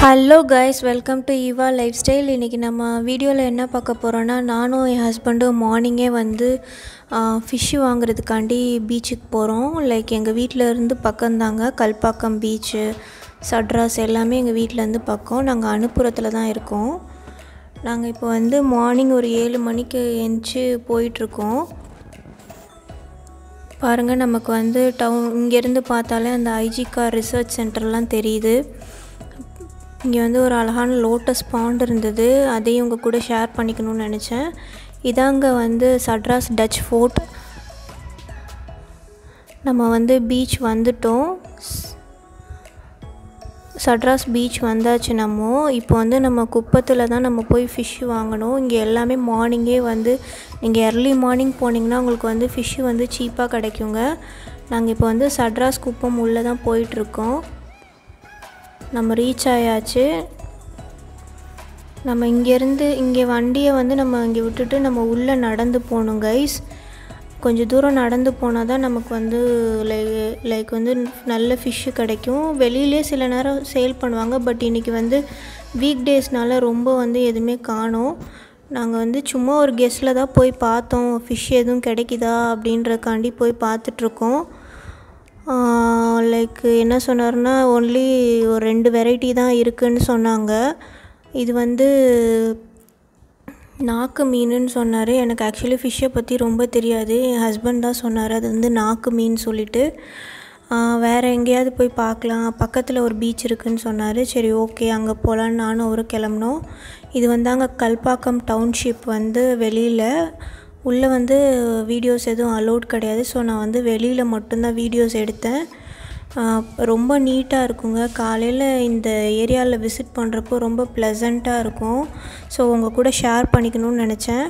hello guys welcome to Eva lifestyle இன்றைக்கி நம்ம வீடியோவில் என்ன பார்க்க போகிறோன்னா நானும் என் ஹஸ்பண்டும் மார்னிங்கே வந்து ஃபிஷ்ஷு வாங்குறதுக்காண்டி பீச்சுக்கு போகிறோம் லைக் எங்கள் வீட்டில் இருந்து பக்கம்தாங்க கல்பாக்கம் பீச்சு சட்ராஸ் எல்லாமே எங்கள் வீட்டிலேருந்து பக்கம் நாங்கள் அனுப்புறத்தில் தான் இருக்கோம் நாங்கள் இப்போ வந்து மார்னிங் ஒரு ஏழு மணிக்கு எந்திச்சு போயிட்டுருக்கோம் பாருங்கள் நமக்கு வந்து டவுன் இங்கேருந்து பார்த்தாலே அந்த ஐஜிகார் ரிசர்ச் சென்டர்லாம் தெரியுது இங்கே வந்து ஒரு அழகான லோட்டஸ் பாண்ட் இருந்தது அதையும் உங்கள் கூட ஷேர் பண்ணிக்கணும்னு நினச்சேன் இதாங்க வந்து சட்ராஸ் டச் ஃபோர்ட் நம்ம வந்து பீச் வந்துட்டோம் சட்ராஸ் பீச் வந்தாச்சு நம்ம இப்போ வந்து நம்ம குப்பத்தில் தான் நம்ம போய் ஃபிஷ் வாங்கணும் இங்கே எல்லாமே மார்னிங்கே வந்து நீங்கள் எர்லி மார்னிங் போனீங்கன்னா உங்களுக்கு வந்து ஃபிஷ்ஷு வந்து சீப்பாக கிடைக்குங்க நாங்கள் இப்போ வந்து சட்ராஸ் குப்பம் உள்ளே தான் போயிட்டுருக்கோம் நம்ம ரீச் ஆயாச்சு நம்ம இங்கேருந்து இங்கே வண்டியை வந்து நம்ம இங்கே விட்டுட்டு நம்ம உள்ளே நடந்து போகணும் கைஸ் கொஞ்சம் தூரம் நடந்து போனால் தான் நமக்கு வந்து லைக் லைக் வந்து நல்ல ஃபிஷ்ஷு கிடைக்கும் வெளியிலே சில நேரம் சேல் பண்ணுவாங்க பட் இன்றைக்கி வந்து வீக் டேஸ்னால ரொம்ப வந்து எதுவுமே காணோம் நாங்கள் வந்து சும்மா ஒரு கெஸ்ட்டில் தான் போய் பார்த்தோம் ஃபிஷ் எதுவும் கிடைக்குதா அப்படின்றக்காண்டி போய் பார்த்துட்ருக்கோம் லைக் என்ன சொன்னார்னா ஒன்லி ஒரு ரெண்டு வெரைட்டி தான் இருக்குதுன்னு சொன்னாங்க இது வந்து நாக்கு மீனுன்னு சொன்னார் எனக்கு ஆக்சுவலி ஃபிஷ்ஷை பற்றி ரொம்ப தெரியாது என் ஹஸ்பண்ட் தான் சொன்னார் அது வந்து நாக்கு மீன் சொல்லிவிட்டு வேறு எங்கேயாவது போய் பார்க்கலாம் பக்கத்தில் ஒரு பீச் இருக்குதுன்னு சொன்னார் சரி ஓகே அங்கே போகலான்னு நானும் அவரும் கிளம்புனோம் இது வந்து அங்கே கல்பாக்கம் டவுன்ஷிப் வந்து வெளியில் உள்ளே வந்து வீடியோஸ் எதுவும் அலோட் கிடையாது ஸோ நான் வந்து வெளியில் மட்டும்தான் வீடியோஸ் எடுத்தேன் ரொம்ப நீட்டாக இருக்குங்க காலையில் இந்த ஏரியாவில் விசிட் பண்ணுறப்போ ரொம்ப ப்ளசண்ட்டாக இருக்கும் ஸோ உங்கள் கூட ஷேர் பண்ணிக்கணும்னு நினச்சேன்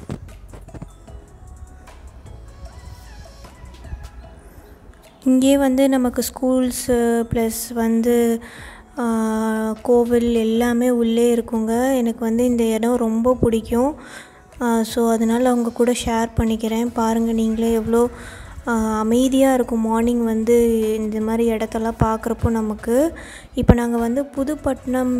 இங்கே வந்து நமக்கு ஸ்கூல்ஸு ப்ளஸ் வந்து கோவில் எல்லாமே உள்ளே இருக்குங்க எனக்கு வந்து இந்த இடம் ரொம்ப பிடிக்கும் ஸோ அதனால் அவங்க கூட ஷேர் பண்ணிக்கிறேன் பாருங்கள் நீங்களே எவ்வளோ அமைதியாக இருக்கும் மார்னிங் வந்து இந்த மாதிரி இடத்தெல்லாம் பார்க்குறப்போ நமக்கு இப்போ நாங்கள் வந்து புதுப்பட்டினம்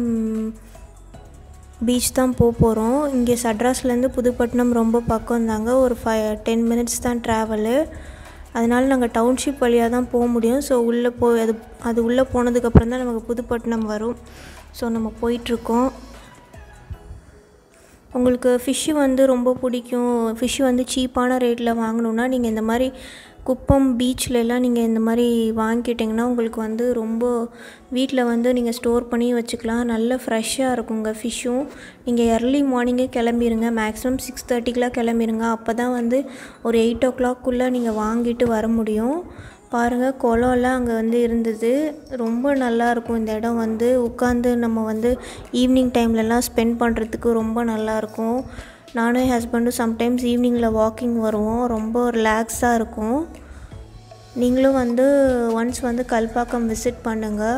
பீச் தான் போக போகிறோம் இங்கே சட்ராஸ்லேருந்து புதுப்பட்டினம் ரொம்ப பக்கம் தாங்க ஒரு ஃபை டென் மினிட்ஸ் தான் ட்ராவலு அதனால் நாங்கள் டவுன்ஷிப் வழியாக தான் போக முடியும் ஸோ உள்ளே போய் அது அது உள்ளே போனதுக்கப்புறம் தான் நமக்கு புதுப்பட்டினம் வரும் ஸோ நம்ம போயிட்டுருக்கோம் உங்களுக்கு ஃபிஷ்ஷு வந்து ரொம்ப பிடிக்கும் ஃபிஷ்ஷு வந்து சீப்பான ரேட்டில் வாங்கணுன்னா நீங்கள் இந்த மாதிரி குப்பம் பீச்லலாம் நீங்கள் இந்த மாதிரி வாங்கிக்கிட்டிங்கன்னா உங்களுக்கு வந்து ரொம்ப வீட்டில் வந்து நீங்கள் ஸ்டோர் பண்ணி வச்சுக்கலாம் நல்ல ஃப்ரெஷ்ஷாக இருக்குங்க ஃபிஷ்ஷும் நீங்கள் எர்லி மார்னிங்கே கிளம்பிடுங்க மேக்ஸிமம் சிக்ஸ் தேர்ட்டிக்கெலாம் கிளம்பிடுங்க அப்போ தான் வந்து ஒரு எயிட் ஓ கிளாக்குள்ளே நீங்கள் வாங்கிட்டு வர முடியும் பாருங்கள் குளம்லாம் அங்கே வந்து இருந்தது ரொம்ப நல்லாயிருக்கும் இந்த இடம் வந்து உட்காந்து நம்ம வந்து ஈவினிங் டைம்லலாம் ஸ்பெண்ட் பண்ணுறதுக்கு ரொம்ப நல்லாயிருக்கும் நானும் என் ஹஸ்பண்டும் சம்டைம்ஸ் ஈவினிங்கில் வாக்கிங் வருவோம் ரொம்ப ரிலாக்ஸாக இருக்கும் நீங்களும் வந்து ஒன்ஸ் வந்து கல்பாக்கம் விசிட் பண்ணுங்கள்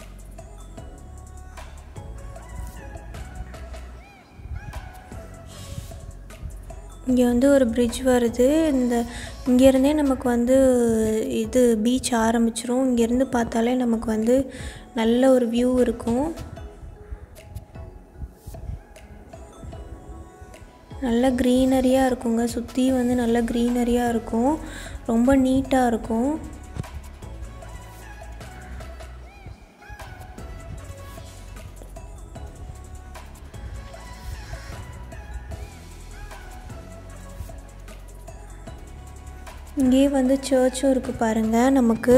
இங்கே வந்து ஒரு பிரிட்ஜ் வருது இந்த இங்கேருந்தே நமக்கு வந்து இது பீச் ஆரம்பிச்சிரும் இங்கேருந்து பார்த்தாலே நமக்கு வந்து நல்ல ஒரு வியூ இருக்கும் நல்ல க்ரீனரியாக இருக்குங்க சுற்றி வந்து நல்ல க்ரீனரியாக இருக்கும் ரொம்ப நீட்டாக இருக்கும் இங்கே வந்து சர்ச்சும் இருக்குது பாருங்கள் நமக்கு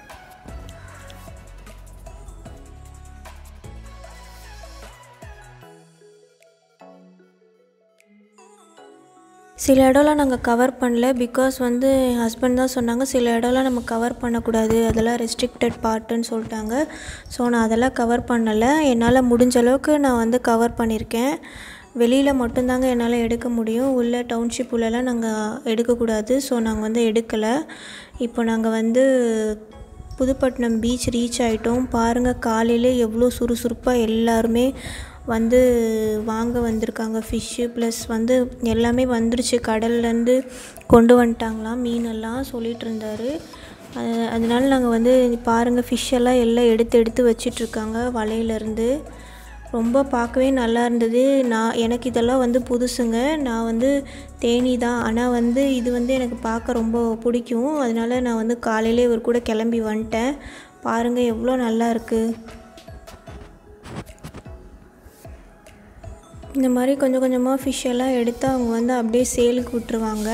சில இடம்லாம் நாங்கள் கவர் பண்ணல பிகாஸ் வந்து என் ஹஸ்பண்ட் தான் சொன்னாங்க சில இடம்லாம் நம்ம கவர் பண்ணக்கூடாது அதெல்லாம் ரெஸ்ட்ரிக்டட் பார்ட்டுன்னு சொல்லிட்டாங்க ஸோ நான் அதெல்லாம் கவர் பண்ணலை என்னால் முடிஞ்ச அளவுக்கு நான் வந்து கவர் பண்ணியிருக்கேன் வெளியில் மட்டும்தாங்க என்னால் எடுக்க முடியும் உள்ள டவுன்ஷிப் உள்ளலாம் நாங்கள் எடுக்கக்கூடாது ஸோ நாங்கள் வந்து எடுக்கலை இப்போ நாங்கள் வந்து புதுப்பட்டினம் பீச் ரீச் ஆகிட்டோம் பாருங்கள் காலையில் எவ்வளோ சுறுசுறுப்பாக எல்லாருமே வந்து வாங்க வந்திருக்காங்க ஃபிஷ்ஷு ப்ளஸ் வந்து எல்லாமே வந்துருச்சு கடல்லேருந்து கொண்டு வந்துட்டாங்களாம் மீனெல்லாம் சொல்லிகிட்டு இருந்தார் அது- அதனால நாங்கள் வந்து பாருங்கள் ஃபிஷ் எல்லாம் எல்லாம் எடுத்து எடுத்து வச்சிட்ருக்காங்க வலையிலேருந்து ரொம்ப பார்க்கவே நல்லா இருந்தது நான் எனக்கு இதெல்லாம் வந்து புதுசுங்க நான் வந்து தேனி தான் ஆனால் வந்து இது வந்து எனக்கு பார்க்க ரொம்ப பிடிக்கும் அதனால நான் வந்து காலையிலே இவர் கூட கிளம்பி வந்துட்டேன் பாருங்கள் எவ்வளோ நல்லா இருக்குது இந்த மாதிரி கொஞ்சம் கொஞ்சமாக ஃபிஷ் எல்லாம் எடுத்து அவங்க வந்து அப்படியே சேலுக்கு விட்டுருவாங்க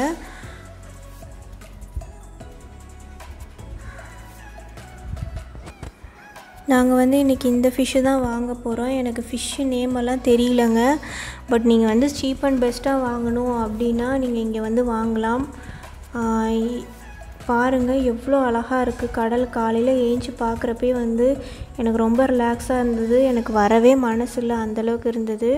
நாங்கள் வந்து இன்றைக்கி இந்த ஃபிஷ்ஷு தான் வாங்க போகிறோம் எனக்கு ஃபிஷ்ஷு நேம் எல்லாம் தெரியலங்க பட் நீங்கள் வந்து சீப் அண்ட் பெஸ்ட்டாக வாங்கணும் அப்படின்னா நீங்கள் இங்கே வந்து வாங்கலாம் ஆஹ் இ- பாருங்கள் எவ்வளோ அழகாக இருக்குது கடல் காலையில் ஏஞ்சி பார்க்குறப்பே வந்து எனக்கு ரொம்ப ரிலாக்ஸாக இருந்தது எனக்கு வரவே மனசு இல்லை அந்தளவுக்கு இருந்தது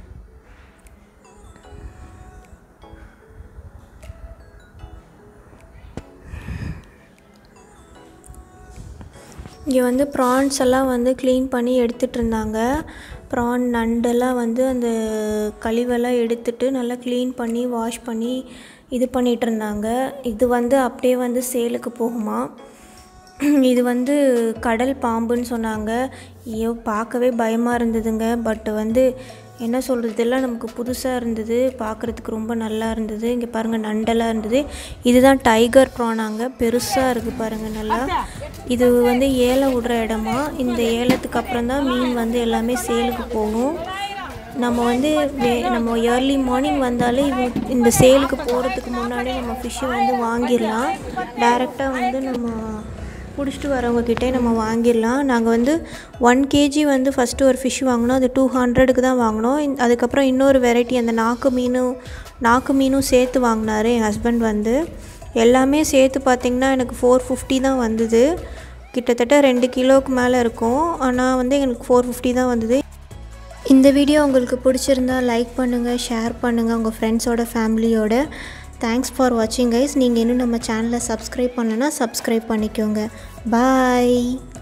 இங்கே வந்து ப்ரான்ஸ் எல்லாம் வந்து க்ளீன் பண்ணி எடுத்துகிட்டு இருந்தாங்க ப்ரான் நண்டெல்லாம் வந்து அந்த கழிவெல்லாம் எடுத்துட்டு நல்லா க்ளீன் பண்ணி வாஷ் பண்ணி இது பண்ணிகிட்டு இருந்தாங்க இது வந்து அப்படியே வந்து சேலுக்கு போகுமா இது வந்து கடல் பாம்புன்னு சொன்னாங்க ஐயோ பார்க்கவே பயமாக இருந்ததுங்க பட் வந்து என்ன சொல்கிறது இதெல்லாம் நமக்கு புதுசாக இருந்தது பார்க்குறதுக்கு ரொம்ப நல்லா இருந்தது இங்கே பாருங்கள் நண்டெல்லாம் இருந்தது இதுதான் டைகர் ப்ரானாங்க பெருசாக இருக்குது பாருங்கள் நல்லா இது வந்து ஏலம் விடுற இடமா இந்த ஏலத்துக்கு அப்புறம் தான் மீன் வந்து எல்லாமே சேலுக்கு போகும் நம்ம வந்து வே நம்ம ஏர்லி மார்னிங் வந்தாலே இவ- இந்த சேலுக்கு போகிறதுக்கு முன்னாடி நம்ம ஃபிஷ்ஷை வந்து வாங்கிடலாம் டைரெக்டாக வந்து நம்ம பிடிச்சிட்டு வரவங்க கிட்டே நம்ம வாங்கிடலாம் நாங்கள் வந்து ஒன் கேஜி வந்து ஃபஸ்ட்டு ஒரு ஃபிஷ் வாங்கினோம் அது டூ ஹண்ட்ரடுக்கு தான் வாங்கினோம் இந்த- அதுக்கப்புறம் இன்னொரு வெரைட்டி அந்த நாக்கு மீனும் நாக்கு மீனும் சேர்த்து வாங்கினாரு என் ஹஸ்பண்ட் வந்து எல்லாமே சேர்த்து பார்த்திங்கன்னா எனக்கு ஃபோர் ஃபிஃப்டி தான் வந்தது கிட்டத்தட்ட ரெண்டு கிலோவுக்கு மேலே இருக்கும் ஆனால் வந்து எனக்கு ஃபோர் ஃபிஃப்டி தான் வந்தது இந்த வீடியோ உங்களுக்கு பிடிச்சிருந்தா லைக் பண்ணுங்கள் ஷேர் பண்ணுங்கள் உங்கள் ஃப்ரெண்ட்ஸோட ஃபேமிலியோட தேங்க்ஸ் ஃபார் வாட்சிங் கைஸ் நீங்கள் இன்னும் நம்ம சேனலை சப்ஸ்கிரைப் பண்ணலைன்னா சப்ஸ்கிரைப் பண்ணிக்கோங்க பாய்